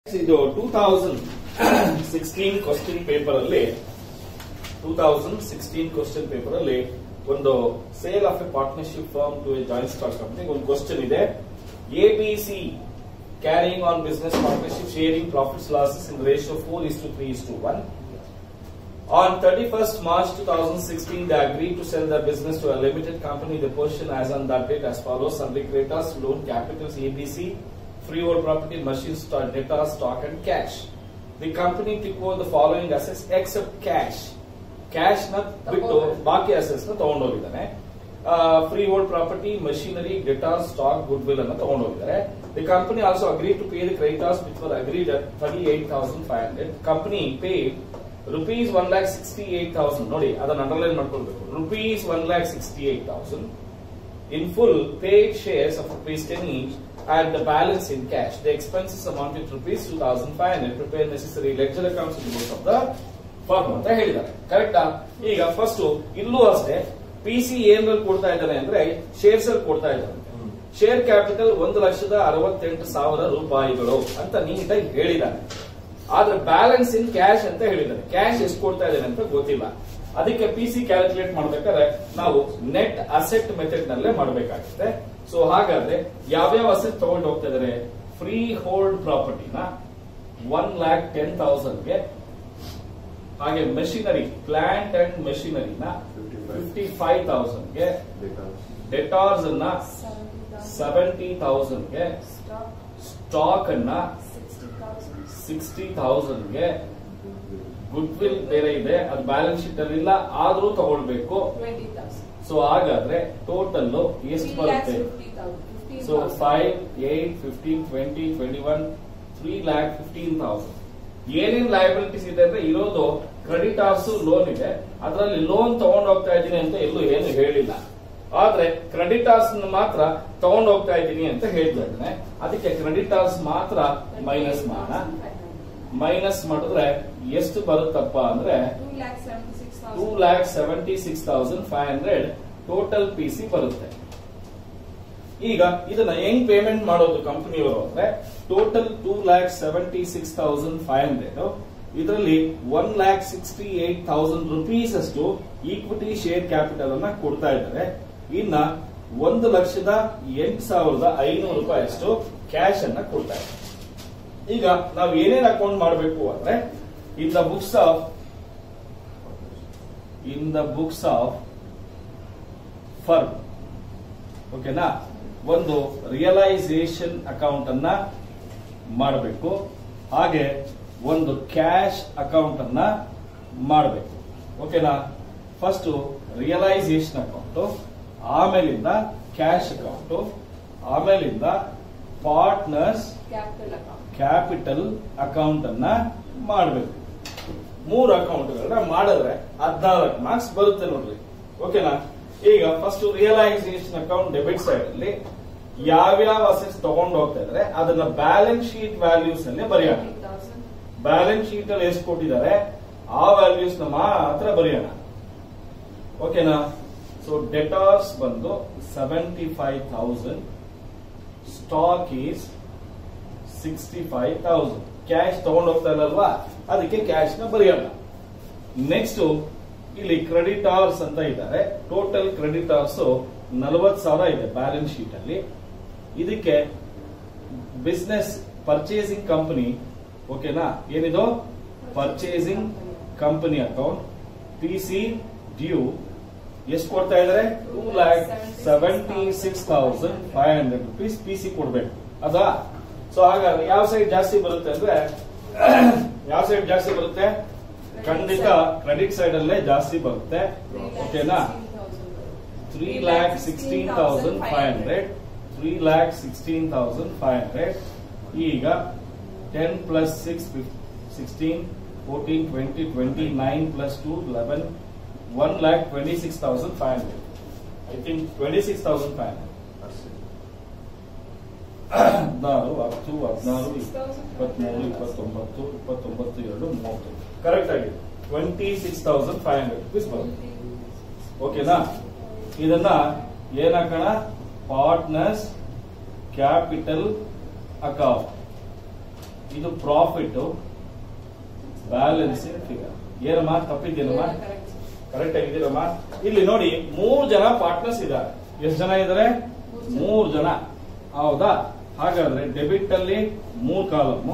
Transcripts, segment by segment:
ಇದು two thousand sixteen question paper ಅಲ್ಲಿ two thousand sixteen question paper ಅಲ್ಲಿ ಒಂದು sale of a partnership firm to a joint stock company ಒಂದು question ಇದೆ A B C carrying on business partnership sharing profits losses in ratio four is to three is to one On 31st March 2016, they agreed to sell their business to a limited company. The portion as on that date as follows: sundry creditors, loan capitals, ABC, freehold property, machines, stock, data, stock, and cash. The company took over the following assets except cash. Cash ನ ಬಿಟ್ಟು ಬಾಕಿ assets ನ ತಗೊಂಡೋಗಿದ್ದಾನೆ freehold property machinery debtor stock goodwill ಅನ್ನ ತಗೊಂಡೋಗಿದ್ದಾರೆ the company also agree to pay the creditors which were agreed at thirty eight thousand five hundred company pay rupees one lakh sixty eight thousand ನೋಡಿ ಅದನ್ನ underline ಮಾಡ್ಕೊಳ್ಬೇಕು rupees one lakh sixty eight thousand in full paid shares of rupees 10 each and the balance in cash. The expenses amounted to rupees 2500 prepare necessary ledger accounts in the books of the firm ಅಂತ ಹೇಳಿದ್ದಾರೆ ಕರೆಕ್ಟಾ ಈಗ first ಇಲ್ಲೂ ಅಷ್ಟೇ P C ಏನ್ರಲ್ಲಿ ಕೊಡ್ತಾ ಇದ್ದಾನೆ ಅಂದ್ರೆ shares ಅಲ್ಲಿ ಕೊಡ್ತಾ ಇದ್ದಾರೆ ಶೇರ್ ಕ್ಯಾಪಿಟಲ್ ಒಂದು ಲಕ್ಷದ ಅರವತ್ತೆಂಟು ಸಾವಿರ ರೂಪಾಯಿಗಳು ಅಂತ ನೀಟಾಗಿ ಹೇಳಿದ್ದಾನೆ ಆದ್ರೆ ಬ್ಯಾಲೆನ್ಸ್ ಇನ್ ಕ್ಯಾಶ್ ಅಂತ ಹೇಳಿದ್ದಾನೆ ಕ್ಯಾಶ್ ಎಷ್ಟು ಕೊಡ್ತಾ ಇದ್ದಾನೆ ಅಂತ ಗೊತ್ತಿಲ್ಲ ಅದಕ್ಕೆ ಪಿ ಸಿ ಕ್ಯಾಲ್ಕುಲೇಟ್ ಮಾಡ್ಬೇಕಾದ್ರೆ ನಾವು ನೆಟ್ ಅಸೆಟ್ ಮೆಥಡ್ ನಲ್ಲೇ ಮಾಡಬೇಕಾಗುತ್ತೆ ಸೊ ಹಾಗಾದ್ರೆ ಯಾವ್ಯಾವ ಅಸೆಟ್ ತಗೊಂಡು ಹೋಗ್ತಾ ಇದಾರೆ ಫ್ರೀ ಹೋಲ್ಡ್ ಪ್ರಾಪರ್ಟಿನ ಒನ್ ಲ್ಯಾಕ್ ಟೆನ್ ತೌಸಂಡ್ಗೆ ಹಾಗೆ ಮೆಷಿನರಿ ಪ್ಲಾಂಟ್ ಅಂಡ್ ಮೆಷಿನರಿನ ಫಿಫ್ಟಿ ಫೈವ್ ತೌಸಂಡ್ಗೆ ಡೆಟಾರ್ಸ್ ಅನ್ನ ಸೆವೆಂಟಿ ತೌಸಂಡ್ಗೆ ಸ್ಟಾಕ್ ಅನ್ನ ಸಿಕ್ಸ್ಟಿ ತೌಸಂಡ್ಗೆ ಗುಡ್ ವಿಲ್ ಬೇರೆ ಇದೆ ಅದು ಬ್ಯಾಲೆನ್ಸ್ ಶೀಟ್ ಅಲ್ಲಿ ಇಲ್ಲ ಆದ್ರೂ ತಗೊಳ್ಬೇಕು ಸೊ ಹಾಗಾದ್ರೆ ಟೋಟಲ್ ಎಷ್ಟು ಬರುತ್ತೆ so five eight fifteen twenty twenty one three lakh fifteen thousand ಏನೇನ್ ಲಯಬಿಲಿಟೀಸ್ ಇದೆ ಅಂದ್ರೆ ಇರೋದು ಕ್ರೆಡಿಟಾರ್ಸ್ ಲೋನ್ ಇದೆ ಅದರಲ್ಲಿ ಲೋನ್ ತಗೊಂಡ್ ಹೋಗ್ತಾ ಇದ್ದೀನಿ ಅಂತ ಎಲ್ಲೂ ಏನು ಹೇಳಿಲ್ಲ ಆದ್ರೆ ಕ್ರೆಡಿಟಾರ್ಸ್ ಮಾತ್ರ ತಗೊಂಡ್ ಹೋಗ್ತಾ ಇದ್ದೀನಿ ಅಂತ ಹೇಳ್ತಾ ಇದ್ದಾನೆ ಅದಕ್ಕೆ ಕ್ರೆಡಿಟಾರ್ಸ್ ಮಾತ್ರ ಮೈನಸ್ ಮಾಡೋಣ ಮೈನಸ್ ಮಾಡಿದ್ರೆ ಎಷ್ಟು ಬರುತ್ತಪ್ಪ ಅಂದ್ರೆ two lakh seventy six thousand five hundred total P C ಬರುತ್ತೆ ಈಗ ಇದನ್ನ ಹೆಂಗ್ ಪೇಮೆಂಟ್ ಮಾಡೋದು ಕಂಪನಿಯವರು ಅಂದ್ರೆ total two lakh seventy six thousand five hundred ಇದರಲ್ಲಿ one lakh sixty eight thousand rupees ಅಷ್ಟು ಈಕ್ವಿಟಿ ಶೇರ್ ಕ್ಯಾಪಿಟಲ್ ಅನ್ನ ಕೊಡ್ತಾ ಇದ್ದಾರೆ ಇನ್ನ ಒಂದು ಲಕ್ಷದ ಎಂಟು ಸಾವಿರದ ಐನೂರು ರೂಪಾಯಿ ಅಷ್ಟು ಕ್ಯಾಶ್ ಅನ್ನ ಕೊಡ್ತಾ ಇದ್ದಾರೆ ಈಗ ನಾವು ಏನೇನ್ ಅಕೌಂಟ್ ಮಾಡಬೇಕು ಅಂದ್ರೆ in the books of in the books of firm ಓಕೆನಾ ಒಂದು ರಿಯಲೈಸೇಷನ್ ಅಕೌಂಟ್ ಅನ್ನ ಮಾಡಬೇಕು ಹಾಗೆ ಒಂದು ಕ್ಯಾಶ್ ಅಕೌಂಟ್ ಅನ್ನ ಮಾಡಬೇಕು ಓಕೆನಾ ಫಸ್ಟ್ ರಿಯಲೈಸೇಷನ್ ಅಕೌಂಟ್ ಆಮೇಲಿಂದ ಕ್ಯಾಶ್ ಅಕೌಂಟ್ ಆಮೇಲಿಂದ ಪಾರ್ಟ್ನರ್ಸ್ ಕ್ಯಾಪಿಟಲ್ ಅಕೌಂಟ್ ಅನ್ನ ಮಾಡಬೇಕು ಮೂರು ಅಕೌಂಟ್ಗಳನ್ನ ಮಾಡಿದ್ರೆ ಹದಿನಾಲ್ಕು ಮಾರ್ಕ್ಸ್ ಬರುತ್ತೆ ನೋಡ್ರಿ ಓಕೆನಾ ಈಗ first realisation account debit side ಅಲ್ಲಿ ಯಾವ್ಯಾವ ಅಸೆಟ್ಸ್ ತಗೊಂಡು ಹೋಗ್ತಾ ಇದ್ರೆ ಅದನ್ನ ಬ್ಯಾಲೆನ್ಸ್ ಶೀಟ್ ವ್ಯಾಲ್ಯೂಸ್ ಅಲ್ಲಿ ಬರೆಯೋಣ ಬ್ಯಾಲೆನ್ಸ್ ಶೀಟ್ ಅಲ್ಲಿ ಎಷ್ಟು ಕೊಟ್ಟಿದ್ದಾರೆ ಆ ವ್ಯಾಲ್ಯೂಸ್ ನ ಮಾತ್ರ ಬರೆಯೋಣ ಓಕೆನಾ ಸೊ ಡೆಟಾರ್ಸ್ ಬಂದು seventy five thousand stock is sixty five thousand cash ತಗೊಂಡು ಹೋಗ್ತಾ ಇಲ್ಲಲ್ವಾ ಅದಕ್ಕೆ ಕ್ಯಾಶ್ ನ ಬರೆಯೋಣ ನೆಕ್ಸ್ಟ್ ಇಲ್ಲಿ ಕ್ರೆಡಿಟಾರ್ಸ್ ಅಂತ ಇದ್ದಾರೆ ಟೋಟಲ್ ಕ್ರೆಡಿಟಾರ್ಸ್ ನಲವತ್ ಸಾವಿರ ಇದೆ ಬ್ಯಾಲೆನ್ಸ್ ಶೀಟ್ ಅಲ್ಲಿ ಇದಕ್ಕೆ ಬಿಸ್ನೆಸ್ ಪರ್ಚೇಸಿಂಗ್ ಕಂಪನಿ ಓಕೆನಾ ಏನಿದು purchasing company account P C due ಎಷ್ಟು ಕೊಡ್ತಾ ಇದಾರೆ two lakh seventy six thousand five hundred rupees P C ಕೊಡ್ಬೇಕು ಅದಾ ಸೊ ಹಾಗಾದ್ರೆ ಯಾವ ಸೈಡ್ ಜಾಸ್ತಿ ಬರುತ್ತೆ ಅಂದ್ರೆ ಯಾವ ಸೈಡ್ ಜಾಸ್ತಿ ಬರುತ್ತೆ ಖಂಡಿತ ಕ್ರೆಡಿಟ್ ಸೈಡ್ ಅಲ್ಲೇ ಜಾಸ್ತಿ ಬರುತ್ತೆ ಓಕೆನಾ three lakh sixteen thousand five hundred three lakh sixteen thousand five hundred ಈಗ ten plus six sixteen fourteen twenty twenty nine plus two eleven one lakh twenty six thousand five hundred I think twenty six thousand five hundred ಹದಿನಾರು ಹತ್ತು ಹದಿನಾರು ಇಪ್ಪತ್ಮೂರು ಇಪ್ಪತ್ತೊಂಬತ್ತು ಇಪ್ಪತ್ತೊಂಬತ್ತು ಎರಡು ಮೂವತ್ತು correct ಆಗಿದೆ twenty six thousand five hundred rupees ಬರುತ್ತೆ ಓಕೆನಾ ಇದನ್ನ ಏನ್ ಹಾಕೋಣ ಪಾರ್ಟ್ನರ್ಸ್ ಕ್ಯಾಪಿಟಲ್ ಅಕೌಂಟ್ ಇದು ಪ್ರಾಫಿಟ್ ಬ್ಯಾಲೆನ್ಸ್ ಫಿಗರ್ ಏನಮ್ಮ ತಪ್ಪಿದ್ದೇನಮ್ಮ ಕರೆಕ್ಟ್ ಆಗಿದ್ದೀರಮ್ಮ ಇಲ್ಲಿ ನೋಡಿ ಮೂರು ಜನ ಪಾರ್ಟ್ನರ್ಸ್ ಇದ್ದಾರೆ ಎಷ್ಟು ಜನ ಇದ್ದಾರೆ ಮೂರು ಜನ ಹೌದಾ ಹಾಗಾದ್ರೆ ಡೆಬಿಟ್ ಅಲ್ಲಿ ಮೂರ್ ಕಾಲಮ್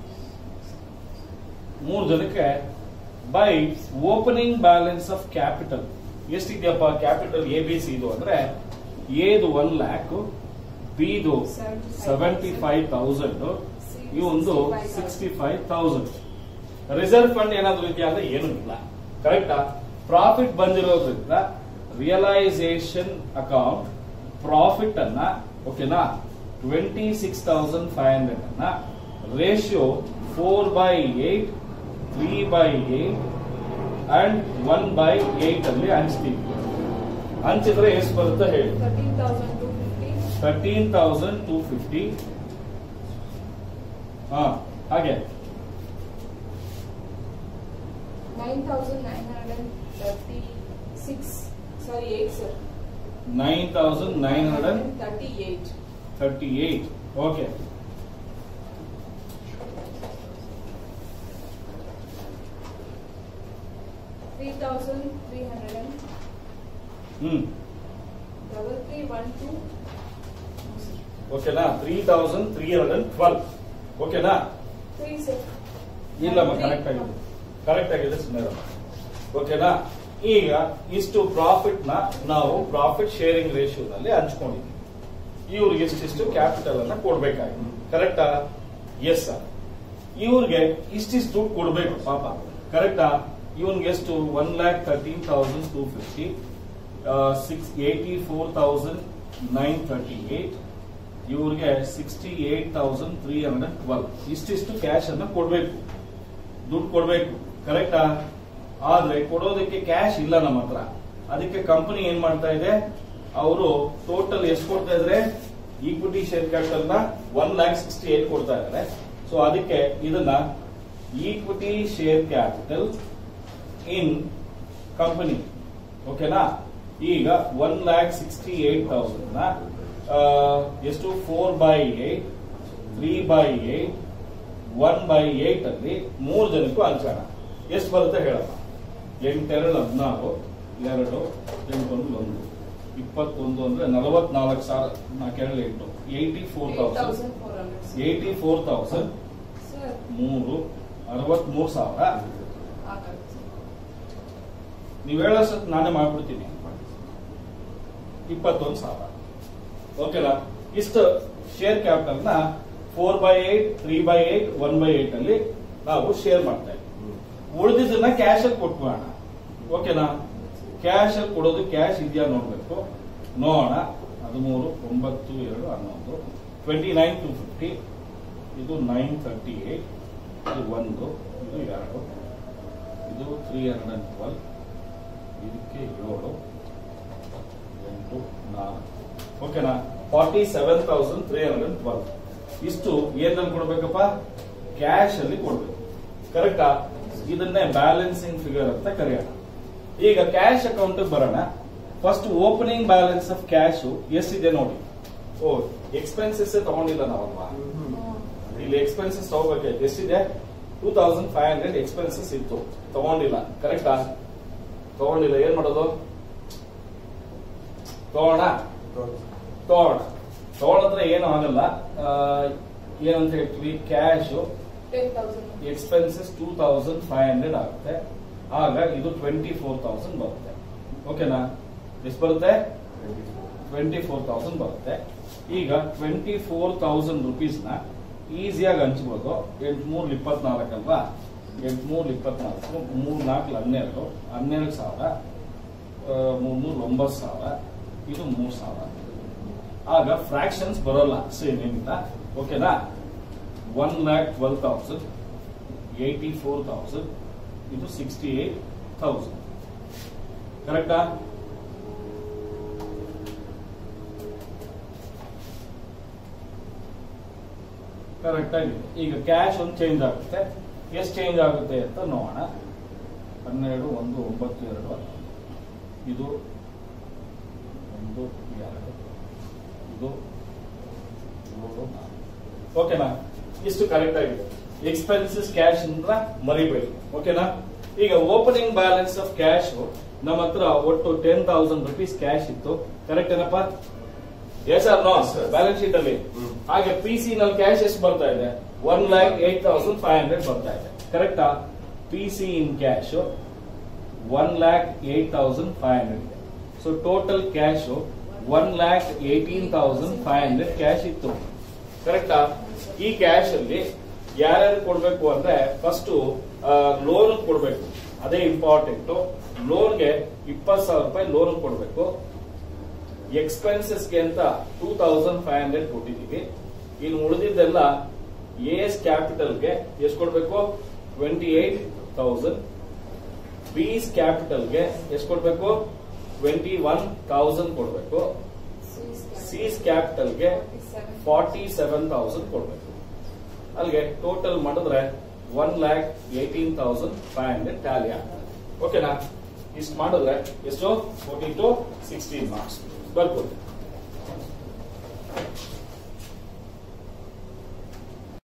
ಮೂರು ಜನಕ್ಕೆ by opening balance of capital ಎಷ್ಟಿದೆಯಪ್ಪ ಕ್ಯಾಪಿಟಲ್ ಎ ಬಿ ಸಿ ಇದು ಅಂದ್ರೆ ಎದು ಒನ್ ಲ್ಯಾಕ್ ಬಿದು ಸೆವೆಂಟಿ ಫೈವ್ ತೌಸಂಡ್ ಇವೊಂದು sixty five thousand reserve fund ಏನಾದ್ರು ಇದೆಯಾ ಅಂದ್ರೆ ಏನೂ ಇಲ್ಲ ಕರೆಕ್ಟಾ ಪ್ರಾಫಿಟ್ ಬಂದಿರೋದ್ರಿಂದ ರಿಯಲೈಸೇಷನ್ ಅಕೌಂಟ್ ಪ್ರಾಫಿಟ್ ಅನ್ನ ಓಕೆನಾ twenty six thousand five hundred ಅನ್ನ ratio four by eight three by eight and one by eight ಅಲ್ಲಿ ಹಂಚ್ತೀವಿ ಹಂಚಿದ್ರೆ ಎಷ್ಟು ಬರುತ್ತೆ ಹೇಳಿ ತರ್ಟೀನ್ ತೌಸಂಡ್ ಟೂ ಫಿಫ್ಟಿ ಹಾ ಹಾಗೆ Nine thousand nine hundred and thirty-six, sorry, eight, sir. Nine thousand nine hundred Thirty-eight. Thirty eight okay Three thousand three hundred and hmm double three one two. ಓಕೆನಾ three thousand three hundred twelve ಓಕೆನಾ Three, sir. ಇಲ್ಲಮ್ಮ Three. Correct ಆಗಿದೆ correct ಆಗಿದೆ ಸುಮ್ಮನೆ ಓಕೆನಾ ಈಗ ಇಷ್ಟು profit ನ ನಾವು ಪ್ರಾಫಿಟ್ ಶೇರಿಂಗ್ ರೇಷಿಯೋದಲ್ಲಿ ಹಂಚ್ಕೊಂಡಿದ್ದೀವಿ ಇವ್ರಿಗೆ ಇಷ್ಟಿಷ್ಟು ಕ್ಯಾಪಿಟಲ್ ಅನ್ನ ಕೊಡ್ಬೇಕಾಗಿದೆ ಕರೆಕ್ಟಾ ಎಸ್ ಸರ್ ಇವ್ರಿಗೆ ಇಷ್ಟಿಷ್ಟು ದುಡ್ಡು ಕೊಡ್ಬೇಕು ಪಾಪ ಕರೆಕ್ಟಾ ಇವನ್ಗೆ ಎಷ್ಟು one lakh thirteen thousand two fifty six eighty four thousand nine thirty eight ಇವ್ರಿಗೆ sixty eight thousand three hundred twelve ಇಷ್ಟಿಷ್ಟು ಕ್ಯಾಶ್ ಅನ್ನ ಕೊಡ್ಬೇಕು ದುಡ್ಡು ಕೊಡ್ಬೇಕು ಕರೆಕ್ಟಾ ಆದ್ರೆ ಕೊಡೋದಕ್ಕೆ ಕ್ಯಾಶ್ ಇಲ್ಲ ನಮ್ಮ ಹತ್ರ ಅದಕ್ಕೆ ಕಂಪನಿ ಏನ್ ಮಾಡ್ತಾ ಇದೆ ಅವರು ಟೋಟಲ್ ಎಷ್ಟು ಕೊಡ್ತಾ ಇದ್ರೆ ಈಕ್ವಿಟಿ ಶೇರ್ ಕ್ಯಾಪಿಟಲ್ ನ ಒನ್ ಲ್ಯಾಕ್ ಸಿಕ್ಸ್ಟಿ ಏಟ್ ಕೊಡ್ತಾ ಇದ್ದಾರೆ ಸೊ ಅದಕ್ಕೆ ಇದನ್ನ equity share capital in company ಓಕೆನಾ ಈಗ one lakh sixty eight thousand ನ ಆ, ಎಷ್ಟು four by eight three by eight one by eight ಅಲ್ಲಿ ಮೂರು ಜನಕ್ಕೂ ಹಂಚೋಣ ಎಷ್ಟು ಬರುತ್ತೆ ಹೇಳಮ್ಮ ಎಂಟೆರಡು ಹದಿನಾರು ಎರಡು ಎಂಟೊಂದು ಒಂದು ಇಪ್ಪತ್ತೊಂದು ಅಂದ್ರೆ ನಲವತ್ನಾಲ್ಕು ಸಾವಿರ ನಾಲ್ಕೆರಡು ಎಂಟು eighty four Eight thousand thousand four hundred. sir. Eighty four thousand Sir, ಮೂರು ಅರವತ್ಮೂರು ಸಾವಿರ ಆಗತ್ತೆ, sir. ನೀವು ಹೇಳೋಷ್ಟೊತ್ತು ನಾನೇ ಮಾಡ್ಬಿಡ್ತೀನಿ ಇಪ್ಪತ್ತೊಂದು ಸಾವಿರ ಓಕೆನಾ ಇಷ್ಟು ಶೇರ್ ಕ್ಯಾಪಿಟಲ್ ನ four by eight three by eight one by eight ಅಲ್ಲಿ ನಾವು ಶೇರ್ ಮಾಡ್ತಾ ಇದ್ದೀವಿ ಉಳಿದಿದ್ದನ್ನ ಕ್ಯಾಶ್ ಅಲ್ಲಿ ಕೊಟ್ಬಿಡೋಣ ಓಕೆನಾ ಕ್ಯಾಶ್ ಅಲ್ಲಿ ಕೊಡೋದು ಕ್ಯಾಶ್ ಇದೆಯಾ ನೋಡ್ಬೇಕು ನೋಡೋಣ ಹದಿಮೂರು ಒಂಬತ್ತು ಎರಡು ಹನ್ನೊಂದು ಟ್ವೆಂಟಿ ನೈನ್ ಟು ಫಿಫ್ಟಿ ಇದು ನೈನ್ ತರ್ಟಿ ಏಟ್ ಇದು ಒಂದು ಇದು ಎರಡು ಇದು ತ್ರೀ ಹಂಡ್ರೆಡ್ ಅಂಡ್ ಟ್ವೆಲ್ ಇದಕ್ಕೆ ಏಳು ಎಂಟು ನಾಲ್ಕು ಓಕೆನಾ forty seven thousand three hundred twelve ಇಷ್ಟು ಏನಲ್ಲಿ ಕೊಡ್ಬೇಕಪ್ಪ ಕ್ಯಾಶ್ ಅಲ್ಲಿ ಕೊಡ್ಬೇಕು ಕರೆಕ್ಟಾ ಇದನ್ನೇ ಬ್ಯಾಲೆನ್ಸಿಂಗ್ ಫಿಗರ್ ಅಂತ ಕರೆಯೋಣ ಈಗ ಕ್ಯಾಶ್ ಅಕೌಂಟ್ ಬರೋಣ first opening balance of cash ಎಷ್ಟಿದೆ ನೋಡಿ ಓ ಎಕ್ಸ್ಪೆನ್ಸಸ್ ತಗೊಂಡಿಲ್ಲ ನಾವಲ್ವಾ ಇಲ್ಲಿ ಎಕ್ಸ್ಪೆನ್ಸಸ್ ತಗೋಬೇಕಾಯ್ತು ಎಷ್ಟಿದೆ two thousand five hundred expenses ಇತ್ತು ತಗೊಂಡಿಲ್ಲ ಕರೆಕ್ಟಾ ತಗೊಂಡಿಲ್ಲ ಏನ್ ಮಾಡೋದು ತಗೋಣ ತಗೋಣ ತಗೊಳದ್ರೆ ಏನು ಆಗಲ್ಲ ಆ, ಏನಂತ ಹೇಳ್ತೀವಿ cash Ten thousand. Expenses two thousand five hundred ಆಗುತ್ತೆ ಆಗ ಇದು ಟ್ವೆಂಟಿ ಫೋರ್ ತೌಸಂಡ್ ಬರುತ್ತೆ ಓಕೆನಾ ಎಷ್ಟು ಬರುತ್ತೆ ಟ್ವೆಂಟಿ ಫೋರ್ ತೌಸಂಡ್ ಬರುತ್ತೆ ಈಗ ಟ್ವೆಂಟಿ ಫೋರ್ ತೌಸಂಡ್ ರುಪೀಸ್ ನ ಈಸಿಯಾಗಿ ಹಂಚ್ಬೋದು ಎಂಟು ಮೂರ್ ಇಪ್ಪತ್ನಾಲ್ಕು ಅಲ್ವಾ ಎಂಟು ಮೂರ್ ಇಪ್ಪತ್ನಾಲ್ಕು ಮೂರ್ ನಾಲ್ಕು ಹನ್ನೆರಡು ಹನ್ನೆರಡು ಸಾವಿರ ಆ, ಮೂರ್ ಮೂರ್ ಒಂಬತ್ತು ಸಾವಿರ ಇದು ಮೂರ್ ಸಾವಿರ ಆಗ ಫ್ರಾಕ್ಷನ್ಸ್ ಬರೋಲ್ಲ ಸೇಮ್ ಏನಿಲ್ಲ ಓಕೆನಾ one lakh twelve thousand eighty four thousand ಇದು ಸಿಕ್ಸ್ಟಿ ಏಟ್ ತೌಸಂಡ್ ಕರೆಕ್ಟಾ ಕರೆಕ್ಟ್ ಆಗಿದೆ ಈಗ ಕ್ಯಾಶ್ ಒಂದು ಚೇಂಜ್ ಆಗುತ್ತೆ ಎಷ್ಟು ಚೇಂಜ್ ಆಗುತ್ತೆ ಅಂತ ನೋಡೋಣ ಹನ್ನೆರಡು ಒಂದು ಒಂಬತ್ತು ಎರಡು ಹನ್ನೊಂದು ಇದು ಒಂದು ಎರಡು ಇದು ಏಳು ನಾಲ್ಕು ಓಕೆನಾ ಇಷ್ಟು ಕರೆಕ್ಟ್ ಆಗಿದೆ ಎಕ್ಸ್ಪೆನ್ಸಸ್ ಕ್ಯಾಶ್ ಇಂದ ಮರಿಬೇಡಿ ಓಕೆನಾ ಈಗ ಓಪನಿಂಗ್ ಬ್ಯಾಲೆನ್ಸ್ ಆಫ್ ಕ್ಯಾಶ್ ನಮ್ಮ ಹತ್ರ ಒಟ್ಟು ಟೆನ್ ತೌಸಂಡ್ ರುಪೀಸ್ ಕ್ಯಾಶ್ ಇತ್ತು ಕರೆಕ್ಟ್ ಏನಪ್ಪ yes or no Yes, sir. Balance sheet ಅಲ್ಲಿ ಹ್ಮ್. ಹಾಗೆ ಪಿ ಸಿ ನಲ್ಲಿ ಕ್ಯಾಶ್ ಎಷ್ಟು ಬರ್ತಾ ಇದೆ one lakh eight thousand five hundred ಬರ್ತಾ ಇದೆ ಕರೆಕ್ಟಾ P C in cash one lakh eight thousand five hundred ಇದೆ so total cash one lakh eighteen thousand five hundred cash ಇತ್ತು ಕರೆಕ್ಟಾ ಈ ಕ್ಯಾಶ್ ಅಲ್ಲಿ ಯಾರ್ಯಾರು ಕೊಡ್ಬೇಕು ಅಂದ್ರೆ ಫಸ್ಟ್ ಲೋನ್ ಕೊಡ್ಬೇಕು ಅದೇ ಇಂಪಾರ್ಟೆಂಟ್ ಲೋನ್ಗೆ ಇಪ್ಪತ್ತು ಸಾವಿರ ರೂಪಾಯಿ ಲೋನ್ ಕೊಡ್ಬೇಕು ಎಕ್ಸ್ಪೆನ್ಸಸ್ಗೆ ಅಂತ ಟೂ ತೌಸಂಡ್ ಫೈವ್ ಹಂಡ್ರೆಡ್ ಕೊಟ್ಟಿದ್ದೀವಿ ಇನ್ನು ಉಳಿದಿದ್ದೆಲ್ಲ ಎ ಎಸ್ ಕ್ಯಾಪಿಟಲ್ಗೆ ಎಷ್ಟು ಕೊಡ್ಬೇಕು ಟ್ವೆಂಟಿ ಏಟ್ ತೌಸಂಡ್ ಬೀಸ್ ಕ್ಯಾಪಿಟಲ್ಗೆ ಎಷ್ಟು ಕೊಡ್ಬೇಕು ಟ್ವೆಂಟಿ ಒನ್ ತೌಸಂಡ್ ಕೊಡ್ಬೇಕು ಸೀಸ್ ಕ್ಯಾಪಿಟಲ್ಗೆ ಫಾರ್ಟಿ ಸೆವೆನ್ ತೌಸಂಡ್ ಕೊಡ್ಬೇಕು ಅಲ್ಲಿಗೆ ಟೋಟಲ್ ಮಾಡಿದ್ರೆ one lakh eighteen thousand five hundred tally ಆಗ್ತದೆ ಓಕೆನಾ ಇಷ್ಟು ಮಾಡಿದ್ರೆ ಎಷ್ಟು ಫೋರ್ಟಿ ಟು ಸಿಕ್ಸ್ಟೀನ್ ಮಾರ್ಕ್ಸ್ ಬರ್ಬೋದು